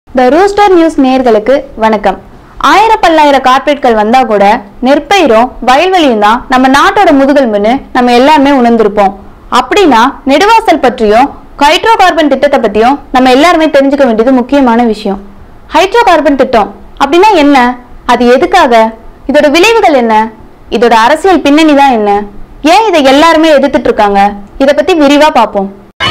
த Rooster news நேயர்களுக்கு வணக்கம் ஆயிரம் பல்லாயிரம் கார்ப்பரேட்கள் வந்தா கூட நெற்பயிரும் வயல்வெளியும் தான் நம்ம நாட்டோட முதுகெலும்புன்னு நம்ம எல்லாருமே உணர்ந்திருப்போம் அப்படின்னா நெடுவாசல் பற்றியும் ஹைட்ரோ கார்பன் திட்டத்தை பத்தியும் நம்ம எல்லாருமே தெரிஞ்சுக்க வேண்டியது முக்கியமான விஷயம் ஹைட்ரோ கார்பன் திட்டம் அப்படின்னா என்ன அது எதுக்காக இதோட விளைவுகள் என்ன இதோட அரசியல் பின்னணி தான் என்ன ஏன் இதை எல்லாருமே எதிர்த்துட்டு இருக்காங்க இதை பத்தி விரிவா பார்ப்போம்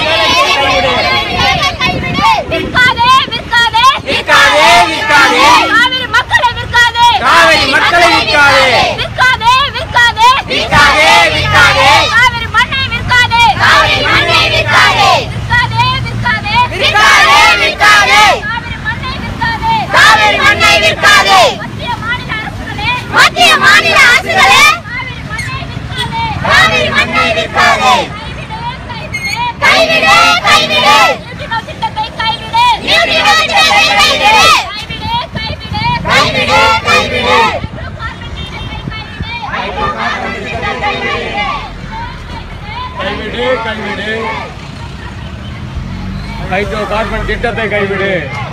விற்காதே விற்காதே விற்காதே, விற்காதே. காவிரி மக்களை விற்காதே காவிரி மக்களை விற்காதே. விற்காதே விற்காதே விற்காதே, விற்காதே. காவிரி மண்ணை விற்காதே காவிரி மண்ணை விற்காதே. விற்காதே விற்காதே விற்காதே, விற்காதே. காவிரி மண்ணை விற்காதே காவிரி மண்ணை விற்காதே. மத்திய மாநில அரசுகளே மத்திய மாநில அரசுகளே காவிரி மண்ணை விற்காதே காவிரி மண்ணை விற்காதே. கைவிடு கைவிடு கைவிடு, கைவிடு. நியூட்ரினோ திட்டத்தை கைவிடு நியூட்ரினோ திட்டத்தை கைவிடு. கைவிடு கைவிடு கைவிடு, கைவிடு. கைவிடு கைவிடு ஹைட்ரோ கார்பன் திட்டத்தை கைவிடு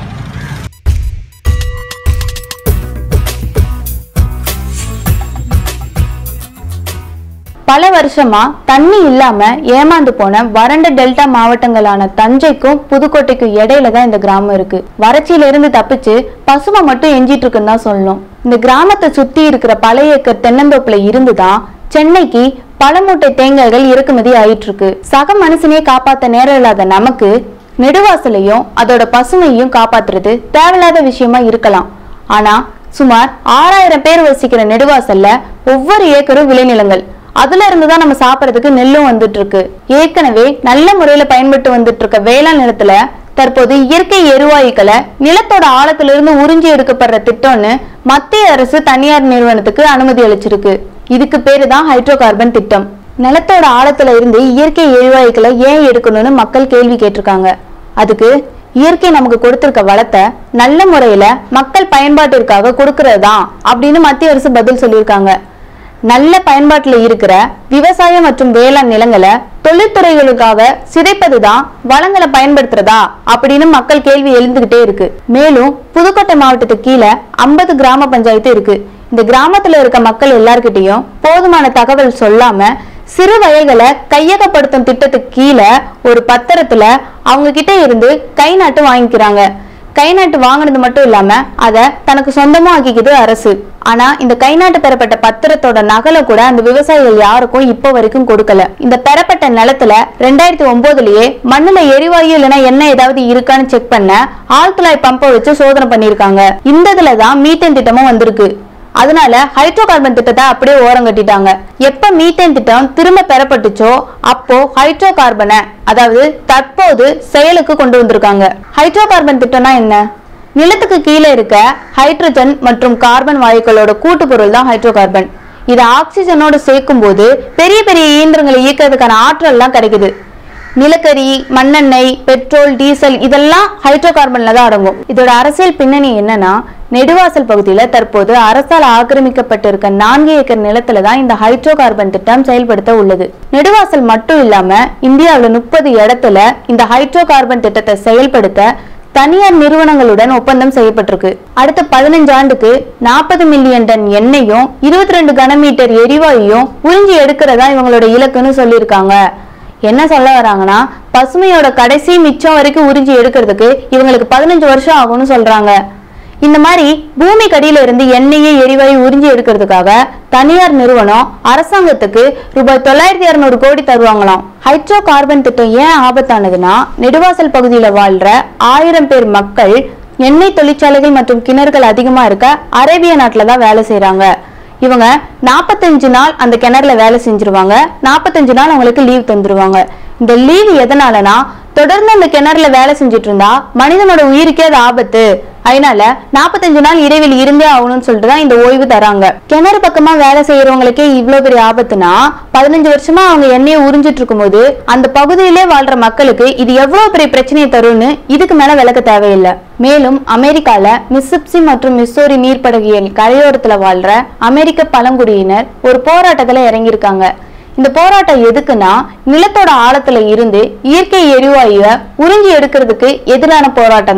பல வருஷமா தண்ணி இல்லாம ஏமாந்து போன வறண்ட டெல்டா மாவட்டங்களான தஞ்சைக்கும் புதுக்கோட்டைக்கும் இடையில தான் இந்த கிராமம் இருக்கு வறட்சியில இருந்து தப்பிச்சு பசுமை மட்டும் எஞ்சிட்டு இருக்குன்னு தான் சொல்லணும் இந்த கிராமத்தை சுத்தி இருக்கிற பல ஏக்கர் தென்னந்தோப்புல இருந்து தான் சென்னைக்கு பல மூட்டை தேங்காய்கள் இறக்குமதி ஆயிட்டு இருக்கு சக மனுஷனே காப்பாத்த நேரம் இல்லாத நமக்கு நெடுவாசலையும் அதோட பசுமையும் காப்பாத்துறது தேவையில்லாத விஷயமா இருக்கலாம் ஆனா சுமார் ஆறாயிரம் பேர் வசிக்கிற நெடுவாசல்ல ஒவ்வொரு ஏக்கரும் விளைநிலங்கள் அதுல இருந்து தான் நம்ம சாப்பிடறதுக்கு நெல்லும் வந்துட்டு இருக்கு ஏற்கனவே நல்ல முறையில பயன்பட்டு வந்துட்டு இருக்க வேளாண் நிலத்துல தற்போது இயற்கை எரிவாயுக்களை நிலத்தோட ஆழத்துல இருந்து உறிஞ்சி எடுக்கப்படுற திட்டம்னு மத்திய அரசு தனியார் நிறுவனத்துக்கு அனுமதி அளிச்சிருக்கு இதுக்கு பேரு தான் ஹைட்ரோ கார்பன் திட்டம் நிலத்தோட ஆழத்துல இருந்து இயற்கை எரிவாயுக்களை ஏன் எடுக்கணும்னு மக்கள் கேள்வி கேட்டிருக்காங்க அதுக்கு இயற்கை நமக்கு கொடுத்திருக்க வளத்தை நல்ல முறையில மக்கள் பயன்பாட்டிற்காக கொடுக்கறது தான் அப்படின்னு மத்திய அரசு பதில் சொல்லியிருக்காங்க நல்ல பயன்பாட்டுல இருக்கிற விவசாயம் மற்றும் வேளாண் நிலங்களை தொழில்துறைகளுக்காக சிதைப்பதுதான் வளங்களை பயன்படுத்துறதா அப்படின்னு மக்கள் கேள்வி எழுந்துகிட்டே இருக்கு மேலும் புதுக்கோட்டை மாவட்டத்துக்கு கீழே ஐம்பது கிராம பஞ்சாயத்து இருக்கு இந்த கிராமத்துல இருக்க மக்கள் எல்லார்கிட்டயும் போதுமான தகவல் சொல்லாம சிறு வயல்களை கையகப்படுத்தும் திட்டத்துக்கு கீழே ஒரு பத்திரத்துல அவங்க கிட்ட இருந்து கை நாட்டு வாங்கிக்கிறாங்க கை நாட்டு வாங்கினது மட்டும் இல்லாம அத தனக்கு சொந்தமா ஆக்கிக்குது அரசு ஆனா இந்த கை நாட்டு பெறப்பட்ட பத்திரத்தோட நகலை கூட அந்த விவசாயிகள் யாருக்கும் இப்போ வரைக்கும் கொடுக்கல இந்த பெறப்பட்ட நிலத்துல ரெண்டாயிரத்தி ஒன்பதுலயே மண்ணுல எரிவாயு இல்லைன்னா என்ன ஏதாவது இருக்கான்னு செக் பண்ண ஆழ்துளாய் பம்பை வச்சு சோதனை பண்ணிருக்காங்க இந்த இதுல தான் மீத்தேன் திட்டமும் வந்திருக்கு அதனால ஹைட்ரோ கார்பன் திட்டத்தை அப்படியே ஓரம் கட்டிட்டாங்க எப்ப மீத்தேன் திட்டம் திரும்ப பெறப்பட்டுச்சோ அப்போ ஹைட்ரோ கார்பனை அதாவது தற்போது செயலுக்கு கொண்டு வந்திருக்காங்க ஹைட்ரோ கார்பன் திட்டம்னா என்ன நிலத்துக்கு கீழே இருக்க ஹைட்ரஜன் மற்றும் கார்பன் வாயுக்களோட கூட்டு பொருள் தான் ஹைட்ரோ கார்பன் இதை ஆக்சிஜனோட சேர்க்கும் போது பெரிய பெரிய இயந்திரங்களை இயக்கிறதுக்கான ஆற்றல்லாம் கிடைக்குது நிலக்கரி மண்ணெண்ணெய் பெட்ரோல் டீசல் இதெல்லாம் ஹைட்ரோ கார்பன்ல தான் அடங்கும் இதோட அரசியல் பின்னணி என்னன்னா நெடுவாசல் பகுதியில தற்போது அரசால் ஆக்கிரமிக்கப்பட்டிருக்க நான்கு ஏக்கர் நிலத்துல தான் இந்த ஹைட்ரோ கார்பன் திட்டம் செயல்படுத்த உள்ளது நெடுவாசல் மட்டும் இல்லாம இந்தியாவுல முப்பது இடத்துல இந்த ஹைட்ரோ கார்பன் திட்டத்தை செயல்படுத்த தனியார் நிறுவனங்களுடன் ஒப்பந்தம் செய்யப்பட்டிருக்கு அடுத்த பதினஞ்சு ஆண்டுக்கு நாற்பது மில்லியன் டன் எண்ணெயும் இருபத்தி ரெண்டு கனமீட்டர் எரிவாயுவும் உறிஞ்சி எடுக்கிறதா இவங்களோட இலக்குன்னு சொல்லியிருக்காங்க என்ன சொல்ல வராங்கன்னா பசுமையோட கடைசி மிச்சம் வரைக்கும் உறிஞ்சி எடுக்கிறதுக்கு இவங்களுக்கு பதினஞ்சு வருஷம் ஆகும்னு சொல்றாங்க இந்த மாதிரி பூமி கடியில இருந்து எண்ணெயை எரிவாயு உறிஞ்சி எடுக்கிறதுக்காக தனியார் நிறுவனம் அரசாங்கத்துக்கு ரூபாய் தொள்ளாயிரத்தி இருநூறு கோடி தருவாங்களாம் ஹைட்ரோ கார்பன் திட்டம் ஏன் ஆபத்தானதுன்னா நெடுவாசல் பகுதியில வாழ்ற ஆயிரம் பேர் மக்கள் எண்ணெய் தொழிற்சாலைகள் மற்றும் கிணறுகள் அதிகமா இருக்க அரேபிய நாட்டுல தான் வேலை செய்றாங்க இவங்க நாற்பத்தஞ்சு நாள் அந்த கிணறுல வேலை செஞ்சிருவாங்க நாற்பத்தஞ்சு நாள் அவங்களுக்கு லீவ் தந்துருவாங்க இந்த லீவ் எதனாலனா தொடர்ந்து அந்த கிணறுல வேலை செஞ்சுட்டு இருந்தா மனிதனோட உயிருக்கே அது ஆபத்து அதனால நாற்பத்தஞ்சு நாள் இடைவெளி இருந்தே ஆகணும்னு சொல்லிட்டு தான் இந்த ஓய்வு தராங்க கிணறு பக்கமா வேலை செய்யறவங்களுக்கே இவ்வளவு பெரிய ஆபத்துனா பதினஞ்சு வருஷமா அவங்க எண்ணெயை உறிஞ்சிட்டு இருக்கும்போது அந்த பகுதியிலே வாழ்ற மக்களுக்கு இது எவ்வளவு பெரிய பிரச்சனையை தரும்னு இதுக்கு மேல விளக்க தேவையில்லை மேலும் அமெரிக்கால மிசிப்சி மற்றும் மிசோரி நீர்ப்படகியல் கரையோரத்துல வாழ்ற அமெரிக்க பழங்குடியினர் ஒரு போராட்டத்துல இறங்கியிருக்காங்க இந்த போராட்டம் எதுக்குன்னா நிலத்தோட ஆழத்துல இருந்து இயற்கை எரிவாயுவை உறிஞ்சி எடுக்கிறதுக்கு எதிரான போராட்டம் தான்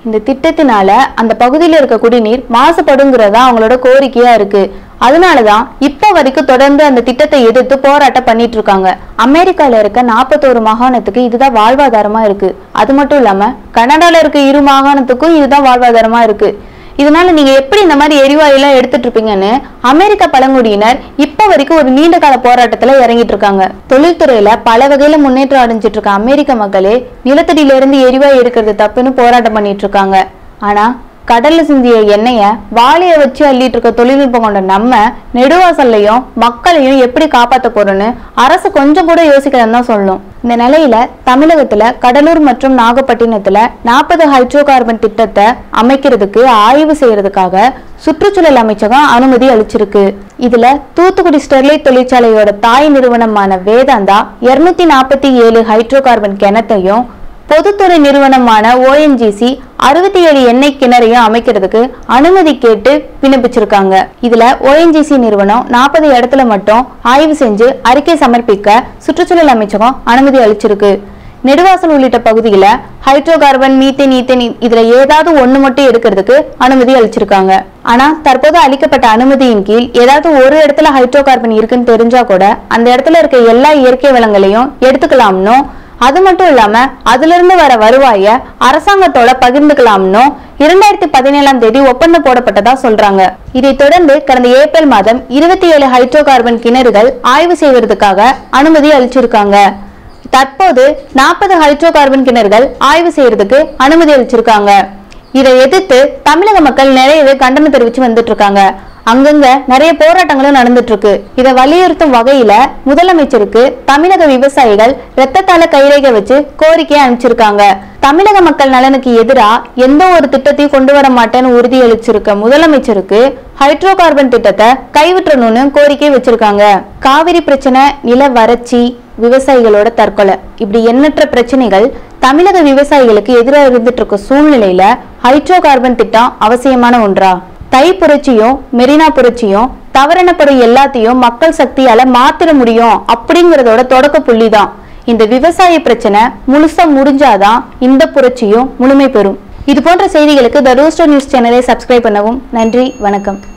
இந்த திட்டத்தினால அந்த பகுதியில் இருக்க குடிநீர் மாசுபடுங்கிறதா அவங்களோட கோரிக்கையா இருக்கு அதனாலதான் இப்போ வரைக்கும் தொடர்ந்து அந்த திட்டத்தை எதிர்த்து போராட்டம் பண்ணிட்டு இருக்காங்க அமெரிக்கால இருக்க நாற்பத்தோரு மாகாணத்துக்கு இதுதான் வாழ்வாதாரமா இருக்கு அது மட்டும் இல்லாம கனடால இருக்க இரு மாகாணத்துக்கும் இதுதான் வாழ்வாதாரமா இருக்கு இதனால நீங்க எப்படி இந்த மாதிரி எரிவாயுலாம் எடுத்துட்டு இருப்பீங்கன்னு அமெரிக்க பழங்குடியினர் இப்ப வரைக்கும் ஒரு நீண்ட கால போராட்டத்துல இறங்கிட்டு இருக்காங்க தொழில்துறையில பல வகையில முன்னேற்றம் அடைஞ்சிட்டு இருக்க அமெரிக்க மக்களே நிலத்தடியில இருந்து எரிவாயு எடுக்கிறது தப்புன்னு போராட்டம் பண்ணிட்டு இருக்காங்க ஆனா கடல்ல சிந்திய எண்ணெய வாளிய வச்சு அள்ளிட்டு இருக்க தொழில்நுட்பம் கொண்ட நம்ம நெடுவாசல்லையும் மக்களையும் எப்படி காப்பாத்த போறோம்னு அரசு கொஞ்சம் கூட யோசிக்கலன்னு தான் சொல்லணும் இந்த நிலையில தமிழகத்துல கடலூர் மற்றும் நாகப்பட்டினத்துல நாற்பது ஹைட்ரோ கார்பன் திட்டத்தை அமைக்கிறதுக்கு ஆய்வு செய்யறதுக்காக சுற்றுச்சூழல் அமைச்சகம் அனுமதி அளிச்சிருக்கு இதுல தூத்துக்குடி ஸ்டெர்லைட் தொழிற்சாலையோட தாய் நிறுவனமான வேதாந்தா இருநூத்தி நாற்பத்தி ஏழு ஹைட்ரோ கார்பன் கிணத்தையும் பொதுத்துறை நிறுவனமான ஓஎன்ஜிசி அறுபத்தி ஏழு எண்ணெய் கிணறையும் அமைக்கிறதுக்கு அனுமதி கேட்டு விண்ணப்பிச்சிருக்காங்க இதுல ஓஎன்ஜிசி நிறுவனம் நாற்பது இடத்துல மட்டும் ஆய்வு செஞ்சு அறிக்கை சமர்ப்பிக்க சுற்றுச்சூழல் அமைச்சகம் அனுமதி அளிச்சிருக்கு நெடுவாசல் உள்ளிட்ட பகுதியில ஹைட்ரோ கார்பன் மீத்தேன் ஈத்தேன் இதுல ஏதாவது ஒண்ணு மட்டும் எடுக்கிறதுக்கு அனுமதி அளிச்சிருக்காங்க ஆனா தற்போது அளிக்கப்பட்ட அனுமதியின் கீழ் ஏதாவது ஒரு இடத்துல ஹைட்ரோ கார்பன் இருக்குன்னு தெரிஞ்சா கூட அந்த இடத்துல இருக்க எல்லா இயற்கை வளங்களையும் எடுத்துக்கலாம்னும் அது மட்டும் இல்லாம அதுல இருந்து வர வருவாய அரசாங்கத்தோட பகிர்ந்துக்கலாம்னு இரண்டாயிரத்தி பதினேழாம் தேதி ஒப்பந்தம் போடப்பட்டதா சொல்றாங்க இதைத் தொடர்ந்து கடந்த ஏப்ரல் மாதம் இருபத்தி ஏழு ஹைட்ரோ கார்பன் கிணறுகள் ஆய்வு செய்வதற்காக அனுமதி அளிச்சிருக்காங்க தற்போது நாற்பது ஹைட்ரோ கார்பன் கிணறுகள் ஆய்வு செய்யறதுக்கு அனுமதி அளிச்சிருக்காங்க இதை எதிர்த்து தமிழக மக்கள் நிறையவே கண்டனம் தெரிவிச்சு வந்துட்டு இருக்காங்க அங்கங்க நிறைய போராட்டங்களும் நடந்துட்டு இருக்கு இதை வலியுறுத்தும் வகையில முதலமைச்சருக்கு தமிழக விவசாயிகள் ரத்தத்தால கைரேகை வச்சு கோரிக்கை அனுப்பிச்சிருக்காங்க தமிழக மக்கள் நலனுக்கு எதிரா எந்த ஒரு திட்டத்தையும் கொண்டு வர மாட்டேன்னு உறுதியளிச்சிருக்க முதலமைச்சருக்கு ஹைட்ரோ கார்பன் திட்டத்தை கைவிட்டணும்னு கோரிக்கை வச்சிருக்காங்க காவிரி பிரச்சனை நில வறட்சி விவசாயிகளோட தற்கொலை இப்படி எண்ணற்ற பிரச்சனைகள் தமிழக விவசாயிகளுக்கு எதிராக இருந்துட்டு இருக்க சூழ்நிலையில ஹைட்ரோ கார்பன் திட்டம் அவசியமான ஒன்றா தை புரட்சியும் மெரினா புரட்சியும் தவறெனப்படும் எல்லாத்தையும் மக்கள் சக்தியால மாத்திர முடியும் அப்படிங்கறதோட தொடக்க புள்ளி தான் இந்த விவசாய பிரச்சனை முழுசா முடிஞ்சாதான் இந்த புரட்சியும் முழுமை பெறும் இது போன்ற செய்திகளுக்கு த ரூஸ்டர் நியூஸ் சேனலை சப்ஸ்கிரைப் பண்ணவும் நன்றி வணக்கம்